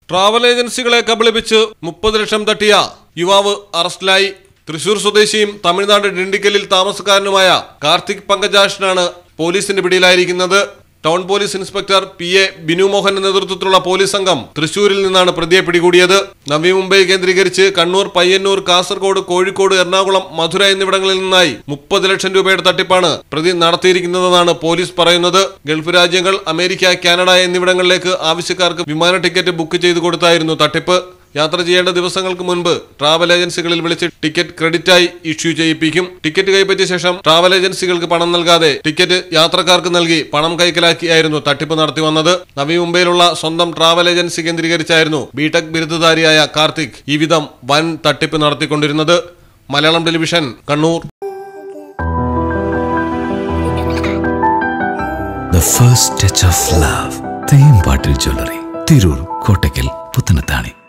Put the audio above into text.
Travel ഏജൻസികളെ കബളിപ്പിച്ച് മുപ്പത് ലക്ഷം തട്ടിയ യുവാവ് അറസ്റ്റിലായി തൃശൂർ സ്വദേശിയും തമിഴ്നാട് ഡിണ്ടിക്കലിൽ താമസക്കാരനുമായ കാർത്തിക് പങ്കജാഷനാണ് പോലീസിന്റെ പിടിയിലായിരിക്കുന്നത് town police inspector P A Binu മോഹന്റെ നേതൃത്വത്തിലുള്ള പോലീസ് സംഘം തൃശൂരിൽ നിന്നാണ് പ്രതിയെ പിടികൂടിയത് നവി മുംബൈ കേന്ദ്രീകരിച്ച് കണ്ണൂർ പയ്യന്നൂർ കാസർഗോഡ് കോഴിക്കോട് എറണാകുളം മധുര എന്നിവിടങ്ങളിൽ നിന്നായി മുപ്പത് ലക്ഷം രൂപയുടെ തട്ടിപ്പാണ് പ്രതി നടത്തിയിരിക്കുന്നതെന്നാണ് പോലീസ് പറയുന്നത് ഗൾഫ് രാജ്യങ്ങൾ അമേരിക്ക കാനഡ എന്നിവിടങ്ങളിലേക്ക് ആവശ്യക്കാർക്ക് വിമാന ടിക്കറ്റ് ബുക്ക് ചെയ്തു കൊടുത്തായിരുന്നു തട്ടിപ്പ് യാത്ര ചെയ്യേണ്ട ദിവസങ്ങൾക്ക് മുൻപ് ട്രാവൽ ഏജൻസികളിൽ വിളിച്ച് ടിക്കറ്റ് ക്രെഡിറ്റായി ഇഷ്യൂ ചെയ്യിപ്പിക്കും ടിക്കറ്റ് കൈപ്പറ്റിയ ശേഷം ട്രാവൽ ഏജൻസികൾക്ക് പണം നൽകാതെ ടിക്കറ്റ് യാത്രക്കാർക്ക് നൽകി പണം കൈക്കലാക്കിയായിരുന്നു തട്ടിപ്പ് നടത്തി വന്നത് നവി മുംബൈയിലുള്ള സ്വന്തം ട്രാവൽ ഏജൻസി കേന്ദ്രീകരിച്ചായിരുന്നു ബിടെക് ബിരുദധാരിയായ കാർത്തിക് ഈ വിധം വൻ തട്ടിപ്പ് നടത്തിക്കൊണ്ടിരുന്നത് Malayalam television Kannur The first touch of love. തേമ്പാട്ടിൽ ജ്വല്ലറി തിരൂർ കോട്ടയ്ക്കൽ പുത്തനത്താണി